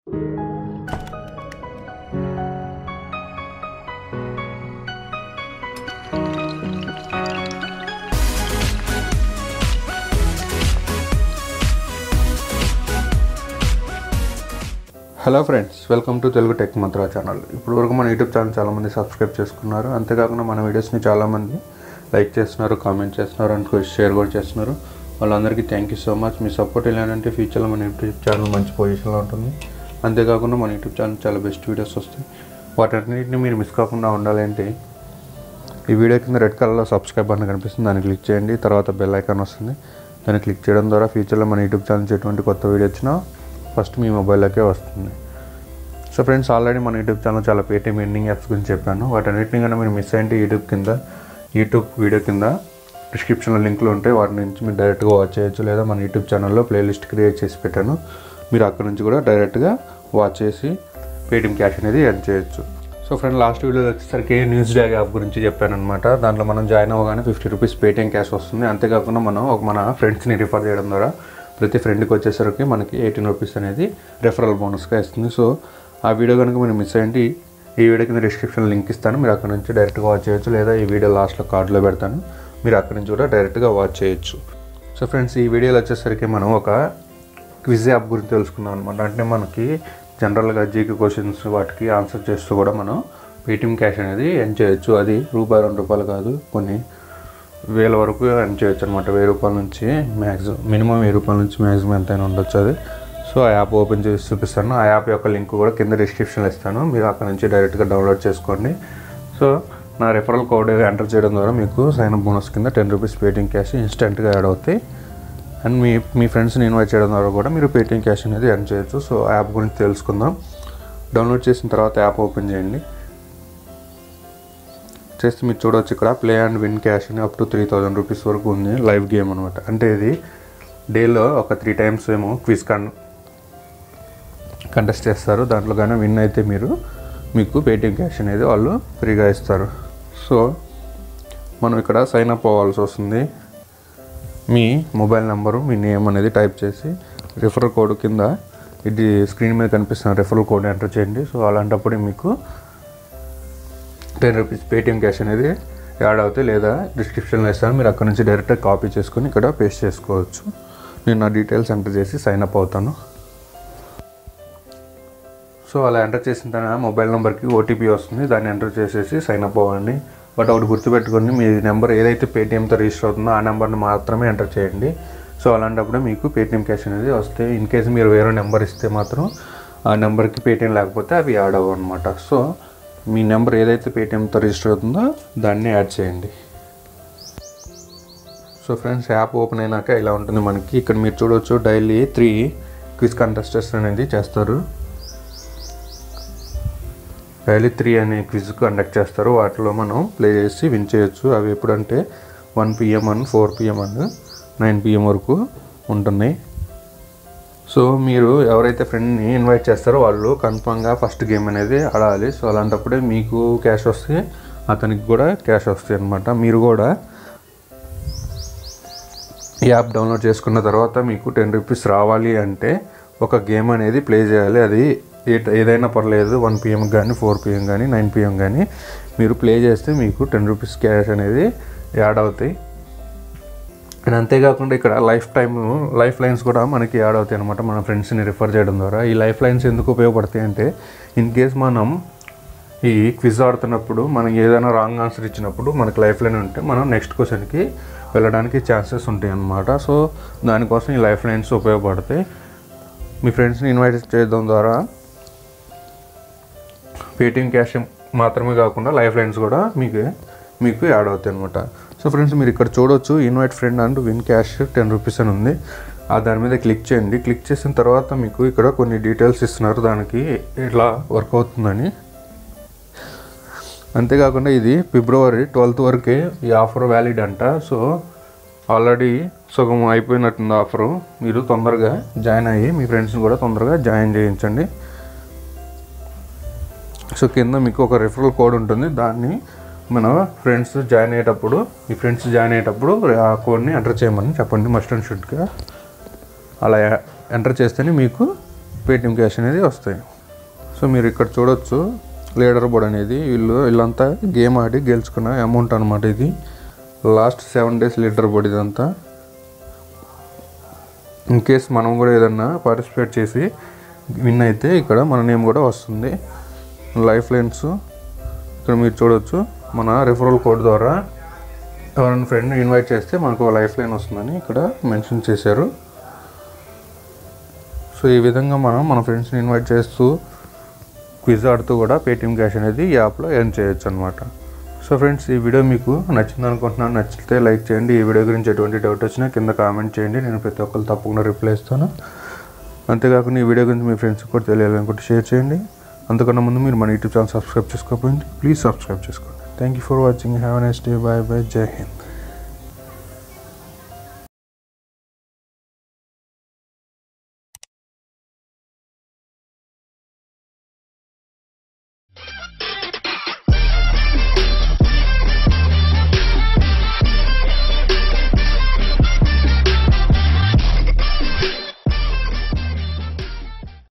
hello friends welcome to Telugu tech Mantra channel ఇప్పుడు వరకు మన యూట్యూబ్ ఛానల్ చాలామంది సబ్స్క్రైబ్ చేసుకున్నారు అంతేకాకుండా మన వీడియోస్ని చాలామంది లైక్ చేస్తున్నారు కామెంట్ చేస్తున్నారు అండ్ షేర్ కూడా చేస్తున్నారు వాళ్ళందరికీ థ్యాంక్ యూ సో మచ్ మీ సపోర్ట్ ఇలాంటి ఫ్యూచర్లో మన యూట్యూబ్ ఛానల్ మంచి పొజిషన్లో ఉంటుంది అంతేకాకుండా మన యూట్యూబ్ ఛానల్ చాలా బెస్ట్ వీడియోస్ వస్తాయి వాటన్నిటిని మీరు మిస్ కాకుండా ఉండాలంటే ఈ వీడియో కింద రెడ్ కలర్లో సబ్స్క్రైబ్ బటన్ కనిపిస్తుంది దాన్ని క్లిక్ చేయండి తర్వాత బెల్ ఐకాన్ వస్తుంది దాన్ని క్లిక్ చేయడం ద్వారా ఫ్యూచర్లో మన యూట్యూబ్ ఛానల్ నుంచి ఎటువంటి కొత్త వీడియో వచ్చినా ఫస్ట్ మీ మొబైల్లోకే వస్తుంది సో ఫ్రెండ్స్ ఆల్రెడీ మన యూట్యూబ్ ఛానల్ చాలా పేటీఎం ఎండింగ్ యాప్స్ గురించి చెప్పాను వాటన్నిటిని కన్నా మీరు మిస్ అయ్యింటే యూట్యూబ్ కింద యూట్యూబ్ వీడియో కింద డిస్క్రిప్షన్లో లింకులు ఉంటాయి వాటి నుంచి మీరు డైరెక్ట్గా వాచ్ చేయొచ్చు లేదా మన యూట్యూబ్ ఛానల్లో ప్లేలిస్ట్ క్రియేట్ చేసి పెట్టాను మీరు అక్కడ నుంచి కూడా డైరెక్ట్గా వాచ్ చేసి పేటీఎం క్యాష్ అనేది ఎర్న్ చేయొచ్చు సో ఫ్రెండ్ లాస్ట్ వీడియోలో వచ్చేసరికి న్యూస్ డే యాప్ గురించి చెప్పాను అనమాట దాంట్లో మనం జాయిన్ అవ్వగానే ఫిఫ్టీ రూపీస్ పేటీఎం క్యాష్ వస్తుంది అంతేకాకుండా మనం ఒక మన ఫ్రెండ్స్ని రిఫర్ చేయడం ద్వారా ప్రతి ఫ్రెండ్కి వచ్చేసరికి మనకి ఎయిటీన్ రూపీస్ అనేది రెఫరల్ బోనస్గా ఇస్తుంది సో ఆ వీడియో కనుక మీరు మిస్ అయ్యండి ఈ వీడియో కింద డిస్క్రిప్షన్ లింక్ ఇస్తాను మీరు అక్కడ నుంచి డైరెక్ట్గా వాచ్ చేయొచ్చు లేదా ఈ వీడియో లాస్ట్లో కార్డులో పెడతాను మీరు అక్కడ నుంచి కూడా డైరెక్ట్గా వాచ్ చేయొచ్చు సో ఫ్రెండ్స్ ఈ వీడియోలో వచ్చేసరికి మనం ఒక క్విజ్ యాప్ గురించి తెలుసుకుందాం అనమాట అంటే మనకి జనరల్గా జీకే క్వశ్చన్స్ వాటికి ఆన్సర్ చేస్తూ కూడా మనం పేటీఎం క్యాష్ అనేది ఎన్ చేయొచ్చు అది రూపాయి రెండు రూపాయలు కాదు కొన్ని వేల వరకు ఎర్న్ చేయొచ్చు అనమాట వెయ్యి రూపాయల నుంచి మ్యాక్సిమం మినిమం వెయ్యి రూపాయల నుంచి మ్యాక్సిమం ఎంతైనా ఉండొచ్చు అది సో ఆ యాప్ ఓపెన్ చేసి చూపిస్తాను ఆ యాప్ యొక్క లింక్ కూడా కింద డిస్క్రిప్షన్లో ఇస్తాను మీరు అక్కడ నుంచి డైరెక్ట్గా డౌన్లోడ్ చేసుకోండి సో నా రెఫరల్ కోడ్ ఎంటర్ చేయడం ద్వారా మీకు సైన్ అప్ బోనస్ కింద టెన్ రూపీస్ పేటిఎం క్యాష్ ఇన్స్టెంట్గా యాడ్ అవుతాయి అండ్ మీ మీ ఫ్రెండ్స్ని ఇన్వైట్ చేయడం ద్వారా కూడా మీరు పేటిఎం క్యాష్ అనేది ఎర్న్ చేయొచ్చు సో ఆ యాప్ గురించి తెలుసుకుందాం డౌన్లోడ్ చేసిన తర్వాత యాప్ ఓపెన్ చేయండి చేస్తే మీరు చూడవచ్చు ఇక్కడ ప్లే అండ్ విన్ క్యాష్ అని up to three thousand rupees వరకు ఉంది లైవ్ గేమ్ అనమాట అంటే ఇది డేలో ఒక త్రీ టైమ్స్ ఏమో క్విజ్ కన్ కంటెస్ట్ చేస్తారు దాంట్లో కానీ విన్ అయితే మీరు మీకు పేటిఎం క్యాష్ అనేది వాళ్ళు ఫ్రీగా ఇస్తారు సో మనం ఇక్కడ సైన్ అప్ అవ్వాల్సి వస్తుంది మీ మొబైల్ నెంబరు మీ నేమ్ అనేది టైప్ చేసి రిఫరల్ కోడ్ కింద ఇది స్క్రీన్ మీద కనిపిస్తున్న రిఫరల్ కోడ్ ఎంటర్ చేయండి సో అలాంటప్పుడు మీకు టెన్ రూపీస్ పేటిఎం క్యాష్ అనేది యాడ్ అవుతాయి లేదా డిస్క్రిప్షన్లో ఇస్తాను మీరు అక్కడ నుంచి డైరెక్ట్గా కాపీ చేసుకొని ఇక్కడ పేస్ట్ చేసుకోవచ్చు నేను నా డీటెయిల్స్ ఎంటర్ చేసి సైన్ అప్ అవుతాను సో అలా ఎంటర్ చేసిన తర్వాత మొబైల్ నెంబర్కి ఓటీపీ వస్తుంది దాన్ని ఎంటర్ చేసేసి సైన్ అప్ అవ్వండి బట్ ఒకటి గుర్తుపెట్టుకొని మీ నెంబర్ ఏదైతే పేటిఎంతో రిజిస్టర్ అవుతుందో ఆ నెంబర్ని మాత్రమే ఎంటర్ చేయండి సో అలాంటప్పుడు మీకు పేటిఎం క్యాష్ అనేది వస్తాయి ఇన్ కేసు మీరు వేరే నెంబర్ ఇస్తే మాత్రం ఆ నెంబర్కి పేటిఎం లేకపోతే అవి యాడ్ అవ్వవు అనమాట సో మీ నెంబర్ ఏదైతే పేటిఎంతో రిజిస్టర్ అవుతుందో దాన్ని యాడ్ చేయండి సో ఫ్రెండ్స్ యాప్ ఓపెన్ అయినాక ఇలా ఉంటుంది మనకి ఇక్కడ మీరు చూడవచ్చు డైలీ త్రీ క్విజ్ కంటెస్టర్స్ అనేది చేస్తారు డైలీ త్రీ అనే క్విజ్ కండక్ట్ చేస్తారు వాటిలో మనం ప్లే చేసి విన్ చేయొచ్చు అవి ఎప్పుడంటే వన్ పిఎం అని ఫోర్ పిఎం అని నైన్ పిఎం వరకు ఉంటున్నాయి సో మీరు ఎవరైతే ఫ్రెండ్ని ఇన్వైట్ చేస్తారో వాళ్ళు కన్ఫామ్గా ఫస్ట్ గేమ్ అనేది ఆడాలి సో అలాంటప్పుడే మీకు క్యాష్ వస్తే అతనికి కూడా క్యాష్ వస్తాయి అనమాట మీరు కూడా ఈ యాప్ డౌన్లోడ్ చేసుకున్న తర్వాత మీకు టెన్ రూపీస్ రావాలి అంటే ఒక గేమ్ అనేది ప్లే చేయాలి అది ఏ- ఏదైనా పర్లేదు వన్ పిఎం కానీ ఫోర్ పిఎం కానీ నైన్ పిఎం కానీ మీరు ప్లే చేస్తే మీకు టెన్ రూపీస్ క్యాష్ అనేది యాడ్ అవుతాయి అండ్ అంతేకాకుండా ఇక్కడ లైఫ్ టైమ్ లైఫ్ లైన్స్ కూడా మనకి యాడ్ అవుతాయి అనమాట మన ఫ్రెండ్స్ని రిఫర్ చేయడం ద్వారా ఈ లైఫ్ లైన్స్ ఎందుకు ఉపయోగపడతాయి అంటే ఇన్ కేస్ మనం ఈ క్విజ్ ఆడుతున్నప్పుడు మనం ఏదైనా రాంగ్ ఆన్సర్ ఇచ్చినప్పుడు మనకి లైఫ్ లైన్ ఉంటే మనం నెక్స్ట్ క్వశ్చన్కి వెళ్ళడానికి ఛాన్సెస్ ఉంటాయి అన్నమాట సో దానికోసం ఈ లైఫ్ లైన్స్ ఉపయోగపడతాయి మీ ఫ్రెండ్స్ని ఇన్వైట్ చేయడం ద్వారా పేటిఎం క్యాష్ మాత్రమే కాకుండా లైఫ్ లైన్స్ కూడా మీకు మీకు యాడ్ అవుతాయి అనమాట సో ఫ్రెండ్స్ మీరు ఇక్కడ చూడొచ్చు invite friend and win cash ten rupees అని ఉంది ఆ దాని మీద క్లిక్ చేయండి క్లిక్ చేసిన తర్వాత మీకు ఇక్కడ కొన్ని డీటెయిల్స్ ఇస్తున్నారు దానికి ఇట్లా వర్క్ అవుతుందని అంతేకాకుండా ఇది ఫిబ్రవరి ట్వెల్త్ వరకే ఈ ఆఫర్ వ్యాలిడ్ అంట సో ఆల్రెడీ సగం అయిపోయినట్టుంది ఆఫరు మీరు తొందరగా జాయిన్ అయ్యి మీ ఫ్రెండ్స్ని కూడా తొందరగా జాయిన్ చేయించండి సో కింద మీకు ఒక రిఫరల్ కోడ్ ఉంటుంది దాన్ని మన ఫ్రెండ్స్ జాయిన్ అయ్యేటప్పుడు మీ ఫ్రెండ్స్ జాయిన్ అయ్యేటప్పుడు ఆ కోడ్ని ఎంటర్ చేయమని చెప్పండి మస్ట్ అండ్ షుడ్గా అలా ఎంటర్ చేస్తేనే మీకు పేటిఎం క్యాష్ అనేది వస్తాయి సో మీరు ఇక్కడ చూడొచ్చు లీడర్ బోర్డ్ అనేది వీళ్ళు వీళ్ళంతా గేమ్ ఆడి గెలుచుకున్న అమౌంట్ అనమాట ఇది last seven days leader board ఇదంతా ఇన్ కేస్ మనం కూడా ఏదన్నా పార్టిసిపేట్ చేసి విన్ అయితే ఇక్కడ మన నేమ్ కూడా వస్తుంది లైఫ్ లైన్స్ ఇక్కడ మీరు చూడొచ్చు మన రెఫరల్ కోడ్ ద్వారా ఎవరైనా ఫ్రెండ్ ఇన్వైట్ చేస్తే మనకు లైఫ్ లైన్ వస్తుందని ఇక్కడ మెన్షన్ చేశారు సో ఈ విధంగా మనం మన ఫ్రెండ్స్ని ఇన్వైట్ చేస్తూ క్విజ్ ఆడుతూ కూడా పేటిఎం క్యాష్ అనేది ఈ యాప్లో ఎర్న్ చేయొచ్చు అనమాట సో ఫ్రెండ్స్ ఈ వీడియో మీకు నచ్చింది అనుకుంటున్నాను నచ్చితే లైక్ చేయండి ఈ వీడియో గురించి ఎటువంటి డౌట్ వచ్చినా కింద కామెంట్ చేయండి నేను ప్రతి ఒక్కరు తప్పకుండా రిప్లై ఇస్తాను అంతేకాకుండా ఈ వీడియో గురించి మీ ఫ్రెండ్స్కి కూడా తెలియాలనుకుంటే షేర్ చేయండి అంతకన్నా ముందు మీరు మన యూట్యూబ్ ఛానల్ సబ్స్క్రైబ్ చేసుకోకపోయింది ప్లీజ్ సబ్స్క్రైబ్ చేసుకోండి thank you for watching have next day bye bye జై హింద్